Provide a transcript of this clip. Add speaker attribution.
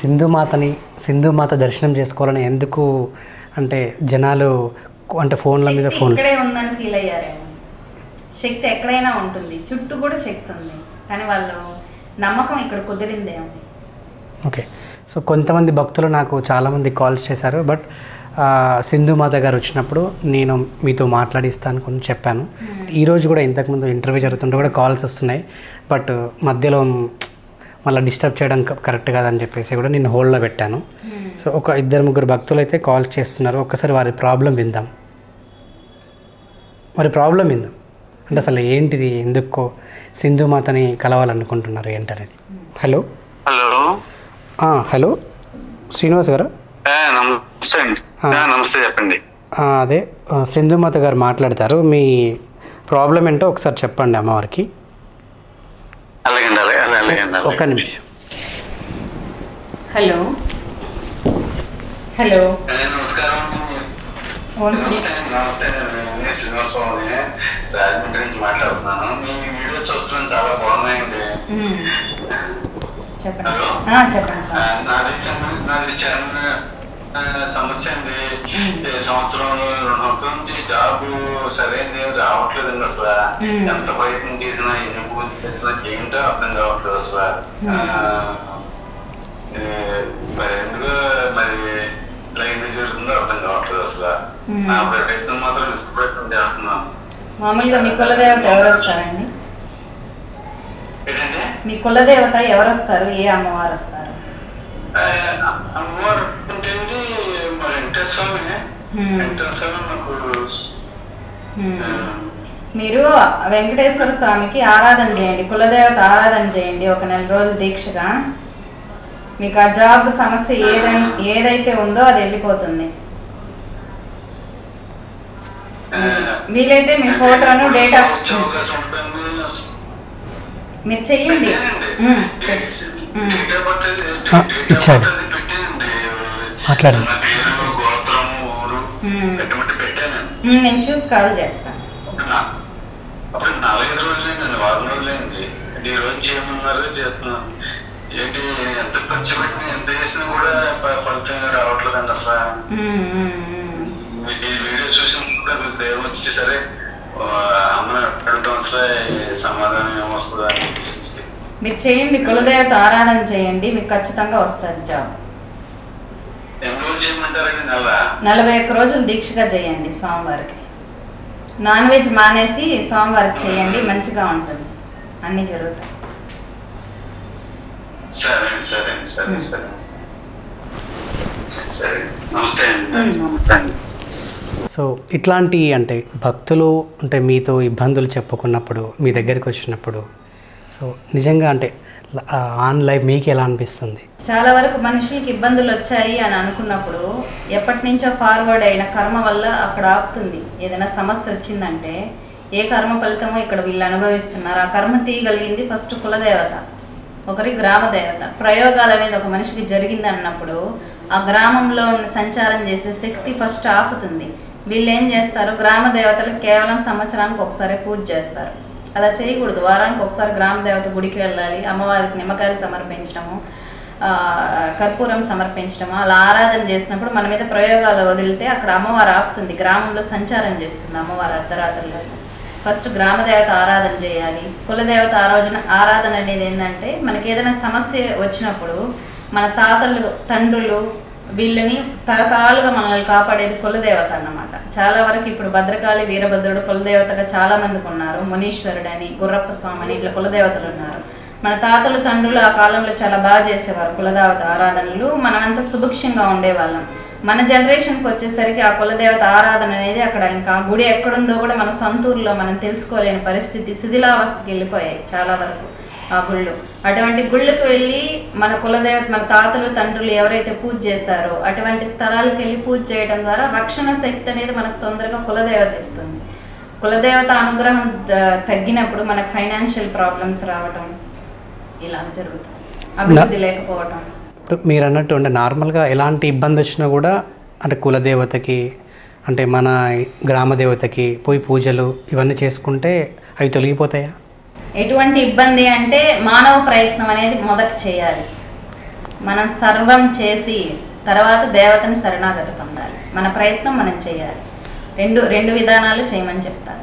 Speaker 1: సింధుమాతని సింధుమాత దర్శనం చేసుకోవాలని ఎందుకు అంటే జనాలు అంటే ఫోన్ల మీద
Speaker 2: శక్తి
Speaker 1: ఫోన్
Speaker 2: ఇక్కడే ఉందని ఫీల్ అయ్యారేమో శక్తి ఎక్కడైనా ఉంటుంది చుట్టూ కూడా శక్తి ఉంది కానీ వాళ్ళు నమ్మకం ఇక్కడ కుదిరిందేమో
Speaker 1: ఓకే సో కొంతమంది భక్తులు నాకు చాలామంది కాల్స్ చేశారు బట్ ఆ, సింధుమాత గారు వచ్చినప్పుడు నేను మీతో మాట్లాడిస్తాను అనుకుని చెప్పాను ఈరోజు కూడా ఇంతకుముందు ఇంటర్వ్యూ జరుగుతుంటే కూడా కాల్స్ వస్తున్నాయి బట్ మధ్యలో మళ్ళీ డిస్టర్బ్ చేయడం క- కరెక్ట్ కాదని చెప్పేసి కూడా నేను హోల్డ్లో పెట్టాను సో ఒక ఇద్దరు ముగ్గురు భక్తులు అయితే కాల్ చేస్తున్నారు ఒక్కసారి వారి ప్రాబ్లం విందాం వారి ప్రాబ్లం విందాం అంటే అసలు ఏంటిది ఎందుకో సింధుమాతని కలవాలనుకుంటున్నారు ఏంటనేది హలో
Speaker 3: హలో
Speaker 1: ఆ, హలో శ్రీనివాస్ గారు
Speaker 3: ఆ, నమస్తే అండి
Speaker 1: ఆ.
Speaker 3: ఆ, నమస్తే చెప్పండి
Speaker 1: ఆ, అదే ఆ, సింధుమాత గారు మాట్లాడతారు మీ ప్రాబ్లం ఏంటో ఒకసారి చెప్పండి అమ్మవారికి
Speaker 3: అలాగండి అలాగే అలాగే అలాగండి అలాగే.
Speaker 1: ఒక్క నిమిషం
Speaker 2: హలో హలో
Speaker 3: ఆ, నమస్కారం
Speaker 2: ఓం శ్రీ
Speaker 3: నమస్తే నమస్తే నేను శ్రీనివాస్ బాబుని రాజమండ్రి నుంచి మాట్లాడుతున్నాను మీ వీడియో చూస్తున్నాను చాలా బాగున్నాయండి
Speaker 2: మ్మ్. చెప్పండి
Speaker 3: హలో?
Speaker 2: ఆ, చెప్పండి
Speaker 3: ఆ,
Speaker 2: సార్
Speaker 3: నాది చిన్న నాది చిన్న ఆ, సమస్య అండి
Speaker 2: మ్మ్.
Speaker 3: ఈ సంవత్సరం రెండు సంవత్సరాల నుంచి జాబ్ సరైనది రావట్లేదండి అసలు
Speaker 2: మ్మ్.
Speaker 3: ఎంత ప్రయత్నం చేసినా ఎన్ని పూజలు చేసినా ఏంటో అర్థం కావట్లేదు అసలు ఆ, ఏ, మరి ఎందుకు మరి ఇలా ఎందుకు జరుగుతుందో అర్థం కావట్లేదు అసలు
Speaker 2: మ్మ్.
Speaker 3: నా ప్రయత్నం మాత్రం విసుగు చేస్తున్నాను
Speaker 2: మామూలుగా మీ కులదేవత ఎవరు వస్తారండి
Speaker 3: ఏంటంటే
Speaker 2: మీ కులదేవత ఎవరు వస్తారు ఏ అమ్మవారు వస్తారు
Speaker 3: ఆ, అమ్మవారు అంటే అండి మరి వెంకటేశ్వర స్వామి
Speaker 2: మ్మ్.
Speaker 3: వెంకటేశ్వర స్వామి నాకు
Speaker 2: మ్మ్.
Speaker 3: ఆ,
Speaker 2: మీరు వెంకటేశ్వర స్వామికి ఆరాధన చేయండి కులదేవత ఆరాధన చేయండి ఒక నెల రోజులు దీక్షగా మీకు ఆ జాబ్ సమస్య ఏదై ఏదైతే ఉందో అది వెళ్ళిపోతుంది
Speaker 3: ఆ,
Speaker 2: వీలైతే మీ ఫోటోను డేట్ ఆఫ్
Speaker 3: వచ్చే అవకాశం ఉంటుంది.
Speaker 2: మీరు చెయ్యండి
Speaker 3: పెట్టానండి.
Speaker 2: మ్మ్. మ్మ్.
Speaker 3: డేట్ ఆఫ్ బర్త్ అది-
Speaker 1: ఆ,
Speaker 3: డేట్ ఆఫ్
Speaker 1: ఇచ్చాడు.
Speaker 3: బర్త్ అది పెట్టానండి.
Speaker 1: మాట్లాడండి.
Speaker 3: నా పేరు, గోత్రం, ఊరు
Speaker 2: మ్మ్.
Speaker 3: పెట్టమంటే పెట్టాను
Speaker 2: మ్మ్, నేను చూసి కాల్ చేస్తాను
Speaker 3: అప్పుడు నా- అప్పుడు నాలుగైదు రోజులైందండి వారం రోజులైంది ఈ రోజు చేయమన్నారు చేస్తున్నాను ఏంటి ఎంత ఖర్చు పెట్టినా ఎంత చేసినా కూడా ఫ- ఫలితం రావట్లేదండి అసలు
Speaker 2: మ్మ్, మ్మ్, మ్మ్.
Speaker 3: మీకు ఈ వీడియో చూసినప్పుడు మీకు దైవం వచ్చి సరే ఆ, అమ్మని అడగడం అసలు సమాధానం ఏమొస్తుందా అని చెప్పేసి.
Speaker 2: మీరు చేయండి కులదేవత ఆరాధన చేయండి మీకు ఖచ్చితంగా వస్తుంది జాబ్
Speaker 3: ఎన్ని రోజులు చేయమంటారండి నెల
Speaker 2: నలభై ఒక్క రోజులు దీక్షగా చేయండి స్వామివారికి నాన్ వెజ్ మానేసి స్వామివారికి చేయండి మంచిగా ఉంటుంది అన్నీ జరుగుతాయి
Speaker 3: సరే అండి, సరే అండి, సరే
Speaker 2: మ్మ్.
Speaker 3: సరే సరే నమస్తే అండి
Speaker 2: మ్మ్.
Speaker 3: నమస్తే అండి
Speaker 1: సో ఇట్లాంటి అంటే భక్తులు అంటే మీతో ఇబ్బందులు చెప్పుకున్నప్పుడు మీ దగ్గరికి వచ్చినప్పుడు సో నిజంగా అంటే ల- ఆ ఆన్ లైఫ్ మీకు ఎలా అనిపిస్తుంది
Speaker 2: చాలా వరకు మనుషులకి ఇబ్బందులు వచ్చాయి అని అనుకున్నప్పుడు ఎప్పటి నుంచో ఫార్వర్డ్ అయిన కర్మ వల్ల అక్కడ ఆపుతుంది ఏదైనా సమస్య వచ్చిందంటే ఏ కర్మ ఫలితమో ఇక్కడ వీళ్ళు అనుభవిస్తున్నారు ఆ కర్మ తీయగలిగింది ఫస్ట్ కులదేవత ఒకరి గ్రామ దేవత ప్రయోగాలు అనేది ఒక మనిషికి జరిగింది అన్నప్పుడు ఆ గ్రామంలో ఉన్న సంచారం చేసే శక్తి ఫస్ట్ ఆపుతుంది వీళ్ళు ఏం చేస్తారు గ్రామ దేవతలకు కేవలం సంవత్సరానికి ఒకసారి పూజ చేస్తారు అలా చేయకూడదు వారానికి ఒకసారి గ్రామ దేవత గుడికి వెళ్ళాలి అమ్మవారికి నిమ్మకాయలు సమర్పించడము ఆ, కర్పూరం సమర్పించడము అలా ఆరాధన చేసినప్పుడు మన మీద ప్రయోగాలు వదిలితే అక్కడ అమ్మవారు ఆపుతుంది గ్రామంలో సంచారం చేస్తుంది అమ్మవారు అర్ధరాత్రుల్లో ఫస్ట్ గ్రామ దేవత ఆరాధన చేయాలి కులదేవత ఆరాధన ఆరాధన అనేది ఏంటంటే మనకి ఏదైనా సమస్య వచ్చినప్పుడు మన తాతలు తండ్రులు వీళ్ళని తరతరాలుగా మనల్ని కాపాడేది కులదేవత అన్నమాట చాలా వరకు ఇప్పుడు భద్రకాళి వీరభద్రుడు కులదేవతగా చాలా మందికి ఉన్నారు మునీశ్వరుడు అని గుర్రప్ప స్వామి అని ఇట్లా కులదేవతలు ఉన్నారు మన తాతలు తండ్రులు ఆ కాలంలో చాలా బాగా చేసేవారు కులదేవత ఆరాధనలు మనమంతా సుభిక్షంగా ఉండేవాళ్ళం మన జనరేషన్కి వచ్చేసరికి ఆ కులదేవత ఆరాధన అనేది అక్కడ ఇంకా ఆ గుడి ఎక్కడుందో కూడా మన సొంత ఊర్లో మనం తెలుసుకోలేని పరిస్థితి శిథిలావస్థకి వెళ్ళిపోయాయి చాలా వరకు ఆ గుళ్ళు అటువంటి గుళ్ళకు వెళ్ళి మన కులదేవత మన తాతలు తండ్రులు ఎవరైతే పూజ చేశారో అటువంటి స్థలాలకు వెళ్ళి పూజ చేయడం ద్వారా రక్షణ శక్తి అనేది మనకు తొందరగా కులదేవత ఇస్తుంది కులదేవత అనుగ్రహం ద- తగ్గినప్పుడు మనకు ఫైనాన్షియల్ ప్రాబ్లమ్స్ రావటం ఇలా జరుగుతాయి అభివృద్ధి లేకపోవటం
Speaker 1: ఇప్పుడు మీరు అన్నట్టు అంటే నార్మల్గా ఎలాంటి ఇబ్బంది వచ్చినా కూడా అంటే కులదేవతకి అంటే మన గ్రామ దేవతకి పోయి పూజలు ఇవన్నీ చేసుకుంటే అవి తొలగిపోతాయా
Speaker 2: ఎటువంటి ఇబ్బంది అంటే మానవ ప్రయత్నం అనేది మొదట చేయాలి మనం సర్వం చేసి తర్వాత దేవతని శరణాగతి పొందాలి మన ప్రయత్నం మనం చేయాలి రెండు రెండు విధానాలు చేయమని చెప్తాను